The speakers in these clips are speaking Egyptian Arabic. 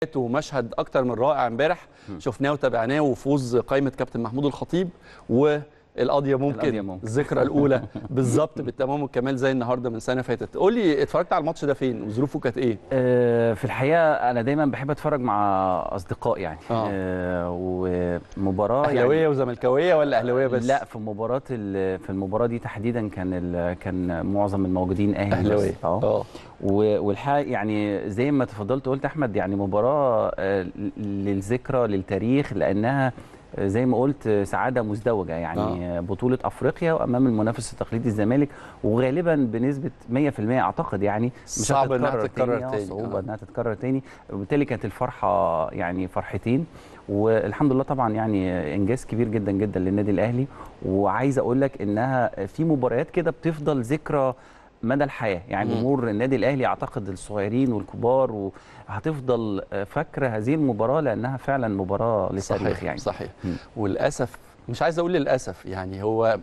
ومشهد اكتر من رائع امبارح شفناه وتابعناه وفوز قائمه كابتن محمود الخطيب والقضيه ممكن, القضية ممكن. الذكرى الاولى بالظبط بالتمام والكمال زي النهارده من سنه فاتت قول لي اتفرجت على الماتش ده فين وظروفه كانت ايه آه، في الحقيقه انا دايما بحب اتفرج مع اصدقاء يعني آه. آه، ومباراه اهلاويه يعني وزملكاويه ولا اهلاويه بس لا في مباراه ال- في المباراه دي تحديدا كان ال- كان معظم الموجودين اهلي اهلاويه بس. اه اه و- والحقيقه يعني زي ما تفضلت قلت احمد يعني مباراه آه، للذكرى للتاريخ لانها آه، زي ما قلت آه، سعاده مزدوجه يعني آه. بطوله افريقيا وامام المنافس التقليدي الزمالك وغالبا بنسبه 100% اعتقد يعني مش صعب إنها هتتكرر تتكرر آه، تاني، صعوبه آه. انها تتكرر تاني وبالتالي كانت الفرحه يعني فرحتين والحمد لله طبعا يعني انجاز كبير جدا جدا للنادي الاهلي وعايز اقول لك انها في مباريات كده بتفضل ذكرى مدى الحياه يعني مم. جمهور النادي الاهلي اعتقد الصغيرين والكبار وهتفضل فاكره هذه المباراه لانها فعلا مباراه للتاريخ صحيح يعني صحيح مم. وللاسف مش عايز اقول للاسف يعني هو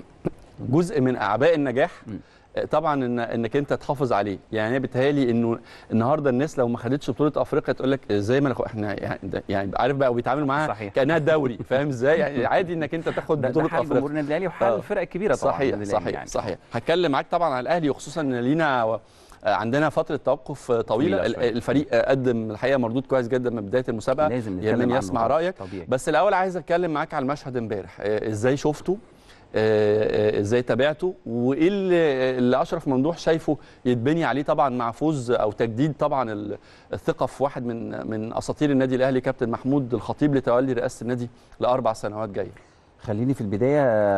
جزء من اعباء النجاح مم. طبعا إن انك انت تحافظ عليه يعني أنا بيتهيألي انه النهارده الناس لو ما خدتش بطوله افريقيا تقول لك ازاي ما ناخد- احنا يعني, ده- يعني عارف بقى وبيتعاملوا معاها صحيح. كانها دوري فاهم ازاي يعني عادي انك انت تاخد ده, ده بطوله حال جمهور افريقيا النادي الاهلي وحال آه. الفرق الكبيره طبعا صحيح النادي الأهلي صحيح يعني. صحيح هتكلم معاك طبعا على الاهلي وخصوصا ان لينا و- عندنا فتره توقف طويله طويلة ال- شوية. الفريق قدم الحقيقه مردود كويس جدا من بدايه المسابقه لازم نتكلم يهمني عنه اسمع طبعاً. رايك طبيعي بس الاول عايز اتكلم معاك على المشهد امبارح آه، ازاي شفته آه، آه، ازاي تابعته وايه اللي اللي اشرف ممدوح شايفه يتبني عليه طبعا مع فوز او تجديد طبعا ال- الثقه في واحد من من اساطير النادي الاهلي كابتن محمود الخطيب لتولي رئاسه النادي لاربع سنوات جايه خليني في البدايه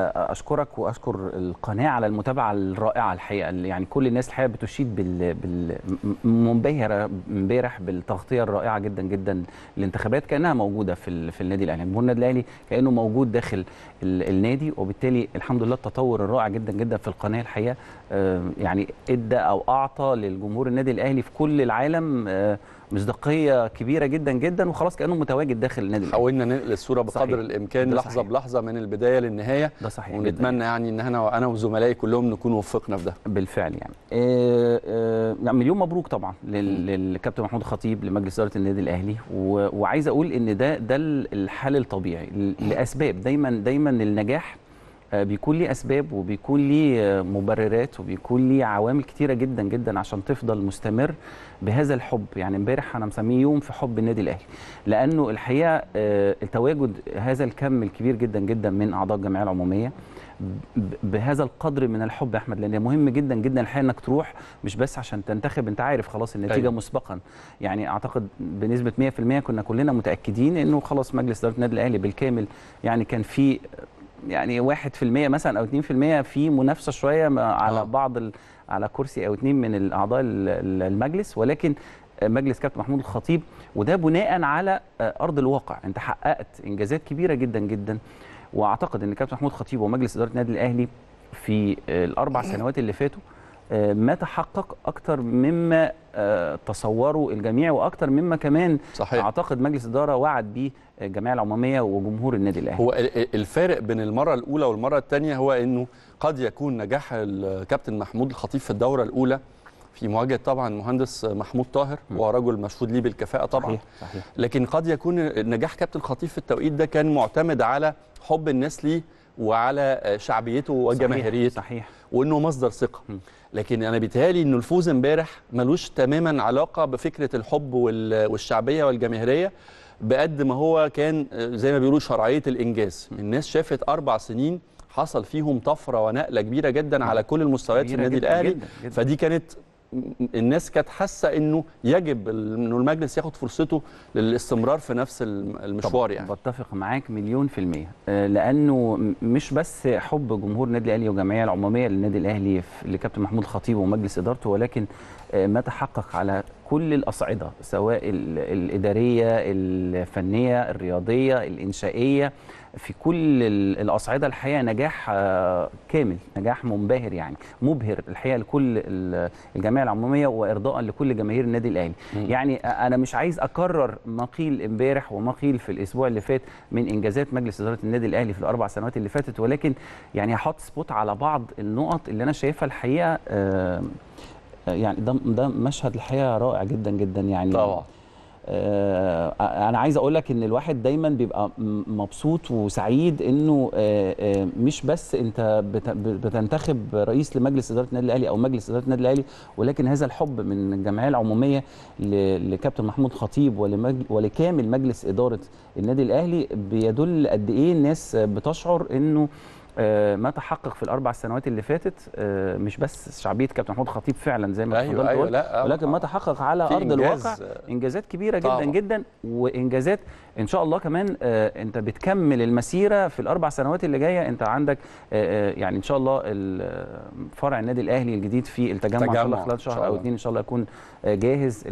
اشكرك واشكر القناه على المتابعه الرائعه الحقيقه اللي يعني كل الناس الحقيقه بتشيد بال, بال... م- منبهره امبارح بالتغطيه الرائعه جدا جدا للانتخابات كانها موجوده في ال... في النادي الاهلي جمهور النادي الاهلي كانه موجود داخل ال... النادي وبالتالي الحمد لله التطور الرائع جدا جدا في القناه الحقيقه آه، يعني ادى او اعطى للجمهور النادي الاهلي في كل العالم آه، مصداقيه كبيره جدا جدا وخلاص كانه متواجد داخل النادي الاهلي حاولنا ننقل الصوره بقدر صحيح. الامكان ده لحظه صحيح. بلحظه من البدايه للنهايه ده صحيح جدا ونتمنى يعني ان انا انا وزملائي كلهم نكون وفقنا في ده بالفعل يعني آه، آه، يعني مليون مبروك طبعا لل- للكابتن محمود الخطيب لمجلس اداره النادي الاهلي و- وعايز اقول ان ده ده ال- الحل الطبيعي ل- لاسباب دايما دايما النجاح آه، بيكون ليه اسباب وبيكون ليه آه، مبررات وبيكون ليه عوامل كتيره جدا جدا عشان تفضل مستمر بهذا الحب يعني امبارح انا مسميه يوم في حب النادي الاهلي لانه الحقيقه آه، التواجد هذا الكم الكبير جدا جدا من اعضاء الجمعيه العموميه ب- بهذا القدر من الحب يا احمد لان مهم جدا جدا الحقيقه انك تروح مش بس عشان تنتخب انت عارف خلاص النتيجه أيوة. أيوة. مسبقا يعني اعتقد بنسبه 100% كنا كلنا متاكدين انه خلاص مجلس اداره النادي الاهلي بالكامل يعني كان في يعني 1% مثلا او 2% في منافسه شويه م- على آه. بعض ال... على كرسي او اتنين من الاعضاء ال- ال- المجلس ولكن مجلس كابتن محمود الخطيب وده بناء على ارض الواقع انت حققت انجازات كبيره جدا جدا واعتقد ان كابتن محمود الخطيب ومجلس اداره النادي الاهلي في الاربع سنوات اللي فاتوا آه، ما تحقق اكتر مما آه، تصوره الجميع واكتر مما كمان صحيح اعتقد مجلس اداره وعد بيه الجمعيه العموميه وجمهور النادي الاهلي هو ال- ال- الفارق بين المره الاولى والمره الثانيه هو انه قد يكون نجاح الكابتن محمود الخطيب في الدوره الاولى في مواجهه طبعا المهندس محمود طاهر م. ورجل مشهود ليه بالكفاءه طبعا صحيح صحيح لكن قد يكون نجاح كابتن الخطيب في التوقيت ده كان معتمد على حب الناس ليه وعلى شعبيته وجماهيريته صحيح وانه مصدر ثقه م. لكن انا بيتهيألي انه الفوز امبارح ملوش تماما علاقه بفكره الحب وال- والشعبيه والجماهيريه بقد ما هو كان آه، زي ما بيقولوا شرعيه الانجاز الناس شافت اربع سنين حصل فيهم طفره ونقله كبيره جدا على كل المستويات في كبيرة النادي جداً الاهلي جداً جداً. فدي كانت الناس كانت حاسه انه يجب انه المجلس ياخد فرصته للاستمرار في نفس الم- المشوار يعني بتفق معاك مليون في المية آه، لأنه م- مش بس حب جمهور النادي الأهلي والجمعية العمومية للنادي الأهلي في- لكابتن محمود الخطيب ومجلس إدارته ولكن آه، ما تحقق على كل الأصعدة سواء ال- الإدارية الفنية الرياضية الإنشائية في كل ال- الأصعدة الحقيقة نجاح آه، كامل نجاح منبهر يعني مبهر الحقيقة لكل ال- الجمعية العمومية وإرضاء لكل جماهير النادي الأهلي مم. يعني انا مش عايز اكرر ما قيل امبارح وما قيل في الاسبوع اللي فات من انجازات مجلس اداره النادي الاهلي في الاربع سنوات اللي فاتت ولكن يعني هحط سبوت على بعض النقط اللي انا شايفها الحقيقه آه، آه، يعني ده ده مشهد الحقيقه رائع جدا جدا يعني طبعا آه، انا عايز اقول لك ان الواحد دايما بيبقى م- مبسوط وسعيد انه آه، آه، مش بس انت بت- بتنتخب رئيس لمجلس اداره النادي الاهلي او مجلس اداره النادي الاهلي ولكن هذا الحب من الجمعيه العموميه ل- لكابتن محمود خطيب ولمج... ولكامل مجلس اداره النادي الاهلي بيدل قد ايه الناس بتشعر انه آه، ما تحقق في الاربع سنوات اللي فاتت آه، مش بس شعبيه كابتن محمود خطيب فعلا زي ما ايوه حضرتك ايوه قلت لا آه، ولكن ما آه. تحقق على في ارض إنجاز، الواقع آه، انجازات كبيره جدا طبعاً. جدا وانجازات ان شاء الله كمان آه، انت بتكمل المسيره في الاربع سنوات اللي جايه انت عندك آه، آه، يعني ان شاء الله ال- آه، فرع النادي الاهلي الجديد في التجمع ان شاء الله تجمع خلال إن شاء شهر او الله. اتنين ان شاء الله يكون آه، جاهز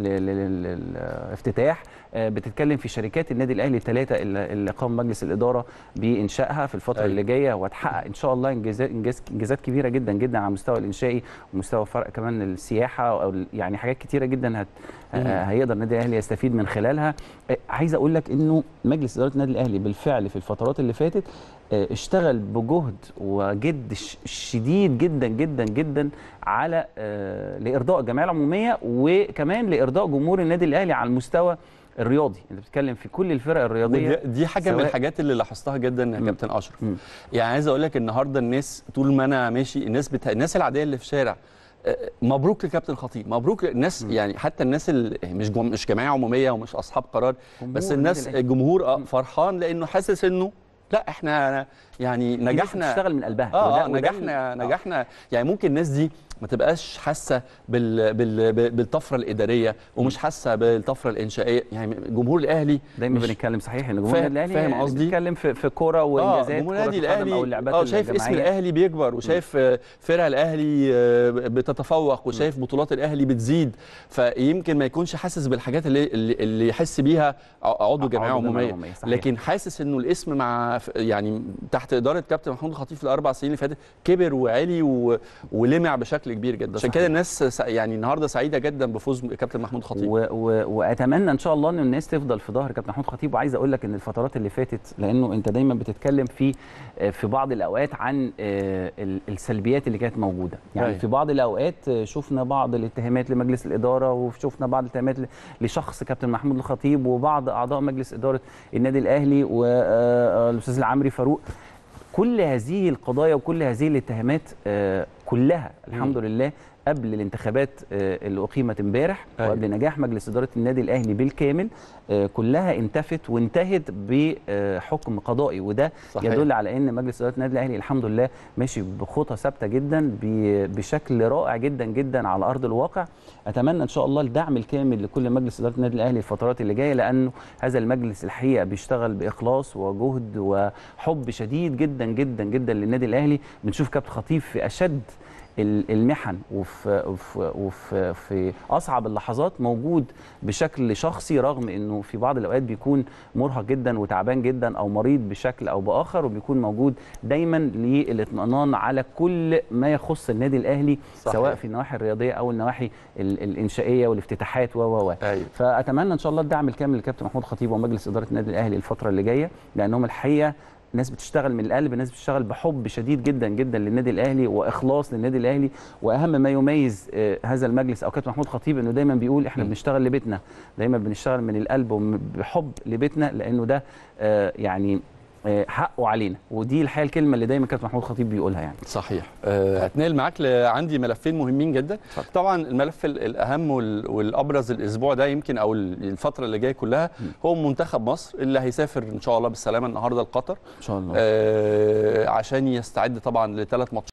للافتتاح بتتكلم في شركات النادي الاهلي الثلاثه اللي اللي قام مجلس الاداره بانشائها في الفتره أيوة. اللي جايه وهتحقق ان شاء الله انجازات انجاز انجازات كبيره جدا جدا على المستوى الانشائي ومستوى فرق كمان السياحه او ال- يعني حاجات كتيره جدا هت مم. آه، هيقدر النادي الاهلي يستفيد من خلالها آه، عايز اقول لك انه مجلس اداره النادي الاهلي بالفعل في الفترات اللي فاتت آه، اشتغل بجهد وجد ش- شديد جدا جدا جدا على آه، لارضاء الجمعيه العموميه وكمان لارضاء جمهور النادي الاهلي على المستوى الرياضي انت بتتكلم في كل الفرق الرياضيه ودي دي حاجه من سواء- الحاجات اللي لاحظتها جدا يا مم. كابتن اشرف مم. يعني عايز اقول لك النهارده الناس طول ما انا ماشي الناس بتا... الناس العاديه اللي في الشارع آه، مبروك لكابتن خطيب مبروك الناس مم. يعني حتى الناس اللي مش جم... مش جمعيه عموميه ومش اصحاب قرار بس جمهور الناس النادي الأهلي. الجمهور آه مم. فرحان لانه حاسس انه لا احنا يعني في ناس نجحنا بتشتغل من قلبها اه, وده- آه وده نجحنا ال- آه. نجحنا يعني ممكن الناس دي ما تبقاش حاسه بال بال بالطفره الاداريه ومش حاسه بالطفره الانشائيه يعني جمهور الاهلي دايما مش- بنتكلم صحيح ان جمهور فاهم- النادي الاهلي فاهم قصدي؟ بنتكلم في في كوره اه وانجازات جمهور كرة النادي القدم الاهلي او اللعبات اه شايف اسم الجماعية. الاهلي بيكبر وشايف آه، فرق الاهلي آه، بتتفوق وشايف بطولات الاهلي بتزيد فيمكن ما يكونش حاسس بالحاجات اللي اللي, اللي يحس بيها ع- عضو جمعيه عضو جمعية عموميه عمومية، صحيح. لكن حاسس انه الاسم مع ف- يعني تحت اداره كابتن محمود الخطيب في الاربع سنين اللي فاتت كبر وعلي و... ولمع بشكل كبير جدا ده عشان صحيح. كده الناس س- يعني النهارده سعيده جدا بفوز كابتن محمود الخطيب و و واتمنى ان شاء الله ان الناس تفضل في ظهر كابتن محمود خطيب وعايز اقول لك ان الفترات اللي فاتت لانه انت دايما بتتكلم في آه، في بعض الاوقات عن آه، ال- السلبيات اللي كانت موجوده يعني أيوة. في بعض الاوقات آه، شفنا بعض الاتهامات لمجلس الاداره وشفنا بعض الاتهامات ل- لشخص كابتن محمود الخطيب وبعض اعضاء مجلس اداره النادي الاهلي والاستاذ العمري فاروق كل هذه القضايا وكل هذه الاتهامات آه، كلها الحمد لله قبل الانتخابات آه، اللي اقيمت امبارح أيوة. وقبل نجاح مجلس اداره النادي الاهلي بالكامل آه، كلها انتفت وانتهت بحكم قضائي وده صحيح. يدل على ان مجلس اداره النادي الاهلي الحمد لله ماشي بخطى ثابته جدا ب- بشكل رائع جدا جدا على ارض الواقع اتمنى ان شاء الله الدعم الكامل لكل مجلس اداره النادي الاهلي الفترات اللي جايه لانه هذا المجلس الحقيقه بيشتغل باخلاص وجهد وحب شديد جدا جدا جدا للنادي الاهلي بنشوف كابتن خطيب في اشد ال- المحن وفي وفي وفي في اصعب اللحظات موجود بشكل شخصي رغم انه في بعض الاوقات بيكون مرهق جدا وتعبان جدا او مريض بشكل او باخر وبيكون موجود دايما للاطمئنان على كل ما يخص النادي الاهلي صحيح. سواء في النواحي الرياضيه او النواحي ال- الانشائيه والافتتاحات و و و ايوه فاتمنى ان شاء الله الدعم الكامل لكابتن محمود خطيب ومجلس اداره النادي الاهلي الفتره اللي جايه لانهم الحقيقه ناس بتشتغل من القلب ناس بتشتغل بحب شديد جدا جدا للنادي الاهلي واخلاص للنادي الاهلي واهم ما يميز آه، هذا المجلس او كابتن محمود خطيب انه دايما بيقول احنا م. بنشتغل لبيتنا دايما بنشتغل من القلب وبحب لبيتنا لانه ده آه، يعني آه، حقه علينا ودي الحقيقه الكلمه اللي دايما كابتن محمود خطيب بيقولها يعني صحيح أه هتنقل معاك ل- عندي ملفين مهمين جدا اتفضل. طبعا الملف ال- الاهم وال- والابرز الاسبوع ده يمكن او ال- الفتره اللي جايه كلها هو منتخب مصر اللي هيسافر ان شاء الله بالسلامه النهارده لقطر ان شاء الله أه عشان يستعد طبعا لثلاث ماتشات